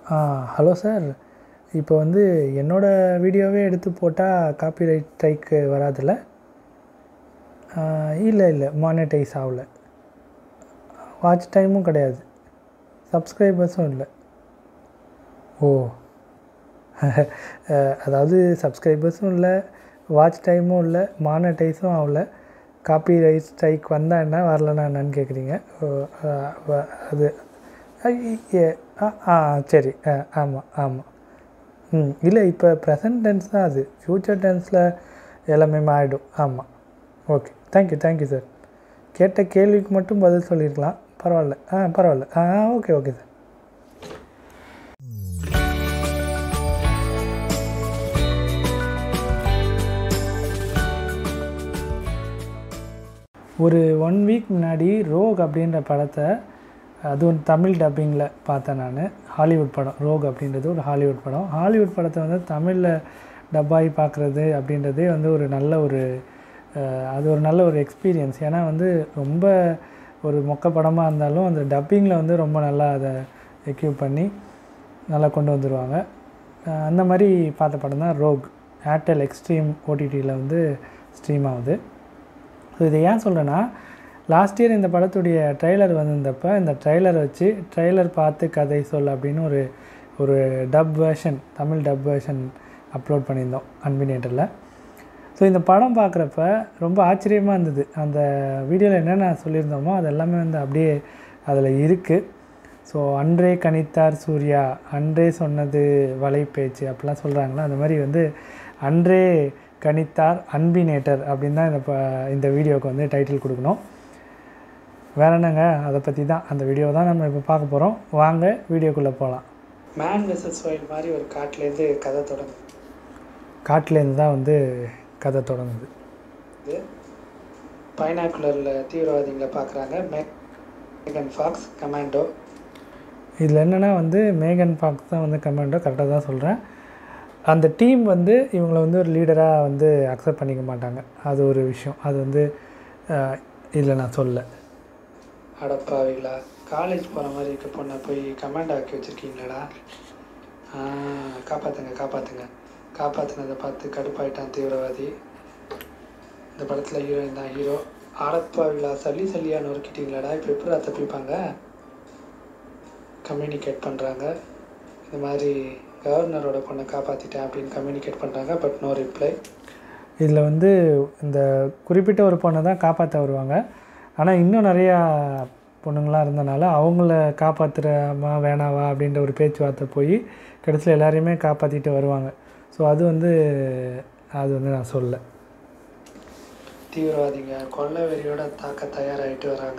ஆ hello sir இப்போ வந்து என்னோடய வீடியோவே எடுத்து போட்டால் காப்பிரைட் ஸ்ட்ரைக்கு வராதுல்ல இல்லை இல்லை மானிட்டைஸ் ஆகல வாட்ச் டைமும் கிடையாது சப்ஸ்கிரைபர்ஸும் இல்லை ஓ அதாவது சப்ஸ்கிரைபர்ஸும் இல்லை வாட்ச் டைமும் இல்லை மானடைஸும் ஆகல காப்பி ரைட் ஸ்ட்ரைக் வந்தால் என்ன வரலன்னா என்னன்னு கேட்குறீங்க ஓ, ஆ, வ- அது ஐ, ஏ, ஆ ஆ சரி ஆ ஆமாம் ஆமாம் ம் இல்லை இப்போ ப்ரெசன்ட் டென்ஸ் தான் அது ஃப்யூச்சர் டென்ஸில் எல்லாமே மாறிடும் ஆமாம் ஓகே தேங்க்யூ தேங்க்யூ சார் கேட்ட கேள்விக்கு மட்டும் பதில் சொல்லியிருக்கலாம் பரவாயில்ல ஆ பரவாயில்ல ஆ ஓகே ஓகே சார் ஒரு ஒன் வீக் முன்னாடி ரோக் அப்படின்ற படத்தை அதுவும் தமிழ் டப்பிங்கில் பார்த்தேன் நான் ஹாலிவுட் படம் ரோக் அப்படின்றது ஒரு ஹாலிவுட் படம் ஹாலிவுட் படத்தை வந்து தமிழில் டப்பாகி பார்க்குறது அப்படின்றதே வந்து ஒரு நல்ல ஒரு அஹ், அது ஒரு நல்ல ஒரு எக்ஸ்பீரியன்ஸ் ஏன்னா வந்து ரொம்ப ஒரு மொக்க படமாக இருந்தாலும் அந்த டப்பிங்கில் வந்து ரொம்ப நல்லா அதை எக்யூப் பண்ணி நல்லா கொண்டு வந்துடுவாங்க அஹ், அந்த மாதிரி பார்த்த படம் தான் ரோக் ஏர்டெல் எக்ஸ்ட்ரீம் ஓடிடியில் வந்து ஸ்ட்ரீம் ஆகுது ஸோ இதை ஏன் சொல்கிறேன்னா லாஸ்ட் இயர் இந்த படத்துடைய ட்ரெய்லர் வந்திருந்தப்போ இந்த ட்ரெய்லர் வச்சு ட்ரெய்லர் பார்த்து கதை சொல் அப்படின்னு ஒரு ஒரு dub version Tamil dub version upload பண்ணியிருந்தோம் அன்பினேட்டரில் ஸோ இந்த படம் பார்க்குறப்ப ரொம்ப ஆச்சரியமாக இருந்தது அந்த வீடியோவில் என்னென்ன சொல்லியிருந்தோமோ அது எல்லாமே வந்து அப்படியே அதில் இருக்குது ஸோ அன்றே கணித்தார் சூர்யா அன்றே சொன்னது வலைப்பேச்சு அப்படிலாம் சொல்கிறாங்களா அந்த மாதிரி வந்து அன்றே கணித்தார் அன்பினேட்டர் அப்படின்னு தான் இந்த ப இந்த வீடியோவுக்கு வந்து டைட்டில் கொடுக்கணும் வேற என்னங்க அதை பற்றி தான் அந்த வீடியோ தான் நம்ம இப்போ பார்க்க போகிறோம் வாங்க வீடியோக்குள்ளே போகலாம் மேன் வெசஸ் வைல்ட் மாதிரி ஒரு காட்டிலேருந்து கதை தொடங்குது காட்டிலேருந்து தான் வந்து கதை தொடங்குது பைனாக்குலரில் தீவிரவாதிகளை பார்க்குறாங்க மேகன் ஃபாக்ஸ் கமாண்டோ இதில் என்னென்னா வந்து மேகன் ஃபாக்ஸ் தான் வந்து கமெண்டோ கரெக்டாக தான் சொல்கிறேன் அந்த டீம் வந்து இவங்களை வந்து ஒரு லீடராக வந்து அக்செப்ட் பண்ணிக்க மாட்டாங்க அது ஒரு விஷயம் அது வந்து இதில் நான் சொல்ல அடப்பாவிகளா காலேஜ் போகிற மாதிரி இருக்க பொண்ணை போய் கமாண்டோ ஆக்கி வச்சுருக்கீங்களா காப்பாற்றுங்க காப்பாற்றுங்க காப்பாற்றுனதை பார்த்து கடுப்பாயிட்டான் தீவிரவாதி இந்த படத்தில் ஹீரோயின் தான் ஹீரோ அடப்பாவிகளா சல்லி சல்லியா நொறுக்கிட்டீங்களாடா இப்போ எப்படி தப்பிப்பாங்க கம்யூனிகேட் பண்ணுறாங்க இந்த மாதிரி கவர்னரோட பொண்ணை காப்பாற்றிட்டேன் அப்படின்னு கம்யூனிகேட் பண்ணுறாங்க பட் நோ ரிப்ளை இதில் வந்து இந்த குறிப்பிட்ட ஒரு பொண்ணை தான் காப்பாற்ற வருவாங்க ஆனால் இன்னும் நிறையா பொண்ணுங்களாம் இருந்தனால அவங்கள காப்பாற்றுறமா வேணாவா அப்படின்ற ஒரு பேச்சுவார்த்தை போய் கடைசியில் எல்லாரையுமே காப்பாற்றிட்டு வருவாங்க ஸோ அது வந்து அது வந்து நான் சொல்ல தீவிரவாதிங்க கொள்ளை வெறியோட தாக்க தயாராகிட்டு வராங்க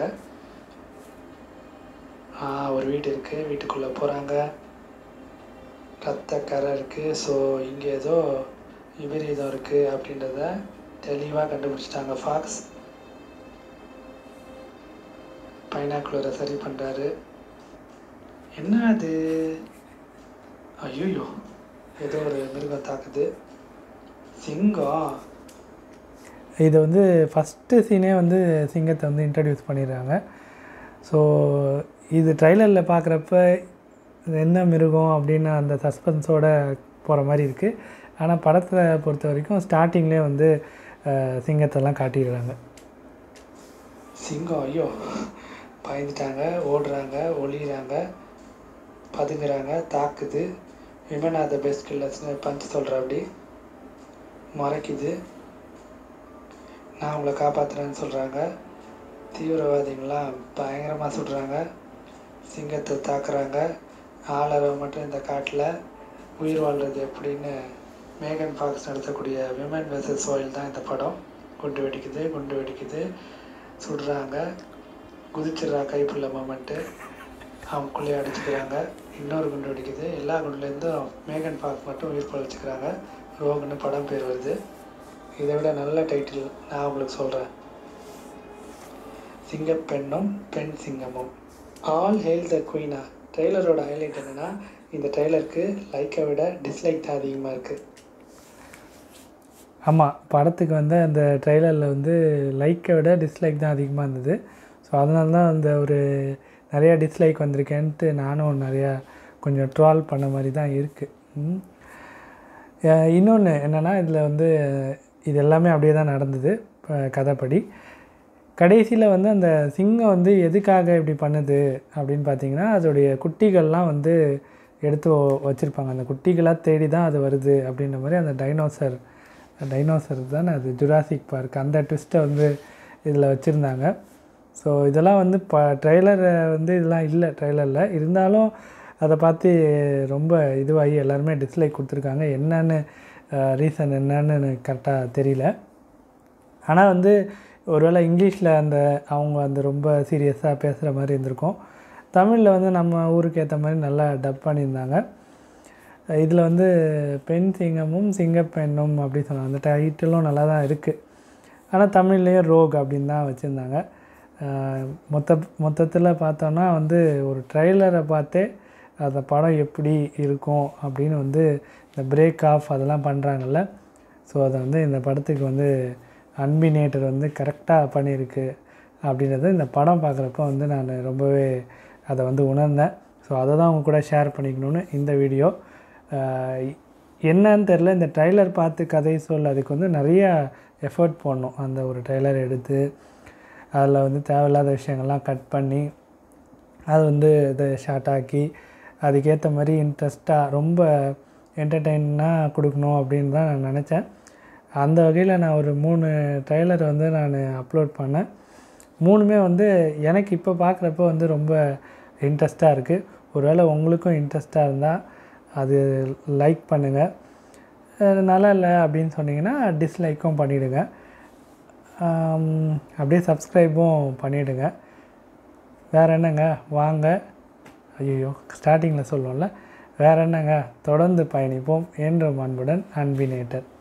ஆ ஒரு வீடு இருக்குது வீட்டுக்குள்ளே போகிறாங்க ரத்த கரை இருக்குது ஸோ இங்கே ஏதோ விபரீதம் இருக்குது அப்படின்றத தெளிவாக கண்டுபிடிச்சிட்டாங்க ஃபாக்ஸ் பைனாக்குலரை சரி பண்ணுறாரு என்ன அது ஐயோ ஏதோ ஒரு மிருகம் தாக்குது சிங்கம் இதை வந்து ஃபஸ்ட்டு சீனே வந்து சிங்கத்தை வந்து இன்ட்ரடியூஸ் பண்ணிடுறாங்க ஸோ இது ட்ரைலரில் பார்க்குறப்ப இது என்ன மிருகம் அப்படின்னு அந்த சஸ்பென்ஸோட போகிற மாதிரி இருக்குது ஆனால் படத்தை பொறுத்த வரைக்கும் ஸ்டார்டிங்லேயே வந்து அஹ், சிங்கத்தெல்லாம் காட்டிடுறாங்க சிங்கம் ஐயோ பயந்துட்டாங்க ஓடுறாங்க ஒளியிறாங்க பதுங்குறாங்க தாக்குது விமன் ஆர் த பெஸ்ட் கில்லர்ஸ்னு பஞ்ச் சொல்கிற அப்படி மறைக்குது நான் உங்களை காப்பாற்றுறேன்னு சொல்கிறாங்க தீவிரவாதிகள்லாம் பயங்கரமாக சுடுறாங்க சிங்கத்தை தாக்குறாங்க ஆளரை மட்டும் இந்த காட்டில் உயிர் வாழ்றது எப்படின்னு மேகன் ஃபாக்ஸ் நடத்தக்கூடிய விமன் வெசஸ் ஆயில் தான் இந்த படம் குண்டு வெடிக்குது குண்டு வெடிக்குது சுடுறாங்க குதிச்சிடுறா கைப்புள்ள மொமெண்ட்டு அவங்களுக்குள்ளேயே அடிச்சுக்கிறாங்க இன்னொரு குண்டு வெடிக்குது எல்லா குண்டுலேருந்தும் மேகன் ஃபாக்ஸ் மட்டும் உயிர் பழச்சிக்கிறாங்க ரோகன்னு படம் பேர் வருது இதை விட நல்ல டைட்டில் நான் உங்களுக்கு சொல்கிறேன் சிங்கப்பெண்ணும் பெண் சிங்கமும் ஆல் ஹெயில் த குயினா ட்ரெய்லரோட ஹைலைட் என்னென்னா இந்த ட்ரெய்லருக்கு லைக்கை விட டிஸ்லைக் தான் அதிகமாக இருக்குது ஆமாம் படத்துக்கு வந்து அந்த ட்ரெய்லரில் வந்து லைக்கை விட டிஸ்லைக் தான் அதிகமாக இருந்தது ஸோ அதனால தான் அந்த ஒரு நிறையா டிஸ்லைக் வந்திருக்கேன்ட்டு நானும் நிறையா கொஞ்சம் ட்ரால் பண்ண மாதிரி தான் இருக்குது இன்னொன்று என்னென்னா இதில் வந்து இது எல்லாமே அப்படியே தான் நடந்தது ப- கதைப்படி கடைசியில் வந்து அந்த சிங்கம் வந்து எதுக்காக இப்படி பண்ணுது அப்படின்னு பார்த்தீங்கன்னா அதோடைய குட்டிகள்லாம் வந்து எடுத்து வச்சுருப்பாங்க அந்த குட்டிகளாக தேடி தான் அது வருது அப்படின்ற மாதிரி அந்த டைனோசர் டைனோசர் தானே அது ஜுராசிக் பார்க் அந்த ட்விஸ்ட்டை வந்து இதில் வச்சுருந்தாங்க ஸோ இதெல்லாம் வந்து ப ட்ரெய்லர் வந்து இதெல்லாம் இல்லை ட்ரெய்லரில் இருந்தாலும் அதை பார்த்து ரொம்ப இதுவாகி எல்லாருமே டிஸ்லைக் கொடுத்துருக்காங்க என்னன்னு ரீசன் என்னன்னு எனக்கு கரெக்டாக தெரியல ஆனால் வந்து ஒருவேளை இங்கிலீஷில் அந்த அவங்க அந்த ரொம்ப சீரியஸாக பேசுகிற மாதிரி இருந்திருக்கும் தமிழில் வந்து நம்ம ஊருக்கு ஏற்ற மாதிரி நல்லா டப் பண்ணியிருந்தாங்க இதில் வந்து பெண் சிங்கமும் சிங்கப்பெண்ணும் அப்படி சொன்னாங்க அந்த டைட்டிலும் நல்லா தான் இருக்குது ஆனால் தமிழ்லேயும் ரோக் அப்படின்னு தான் வச்சுருந்தாங்க மொத்த மொத்தத்தில் பார்த்தோன்னா வந்து ஒரு ட்ரெய்லரை பார்த்தே அந்த படம் எப்படி இருக்கும் அப்படின்னு வந்து இந்த பிரேக் ஆஃப் அதெல்லாம் பண்ணுறாங்கல்ல ஸோ அதை வந்து இந்த படத்துக்கு வந்து அன்பினேட்டர் வந்து கரெக்டாக பண்ணியிருக்கு அப்படின்றது இந்த படம் பார்க்குறப்ப வந்து நான் ரொம்பவே அதை வந்து உணர்ந்தேன் ஸோ அதை தான் உங்க கூட ஷேர் பண்ணிக்கணும்னு இந்த வீடியோ ஆஹ் என்னன்னு தெரில இந்த ட்ரைலர் பார்த்து கதை சொல் அதுக்கு வந்து நிறைய எஃபர்ட் போடணும் அந்த ஒரு ட்ரைலர் எடுத்து அதில் வந்து தேவையில்லாத விஷயங்கள்லாம் கட் பண்ணி அது வந்து இதை ஷார்ட் ஆக்கி அதுக்கேற்ற மாதிரி இன்ட்ரெஸ்ட்டாக ரொம்ப என்டர்டெயினாக கொடுக்கணும் அப்படின்னு தான் நான் நினச்சேன் அந்த வகையில் நான் ஒரு மூணு ட்ரைலர் வந்து நான் அப்லோட் பண்ணேன் மூணுமே வந்து எனக்கு இப்போ பார்க்குறப்ப வந்து ரொம்ப இன்ட்ரெஸ்ட்டாக இருக்குது ஒருவேளை உங்களுக்கும் இன்ட்ரெஸ்ட்டாக இருந்தால் அது லைக் பண்ணுங்கள் அஹ் நல்லா இல்லை அப்படின்னு சொன்னீங்கன்னா டிஸ்லைக்கும் பண்ணிவிடுங்க அப்படியே சப்ஸ்கிரைபும் பண்ணிவிடுங்க வேறு என்னங்க வாங்க ஐயோ ஸ்டார்டிங்கில் சொல்லுவோம்ல வேறு என்னங்க தொடர்ந்து பயணிப்போம் என்றும் அன்புடன் அன்பினேட்டர்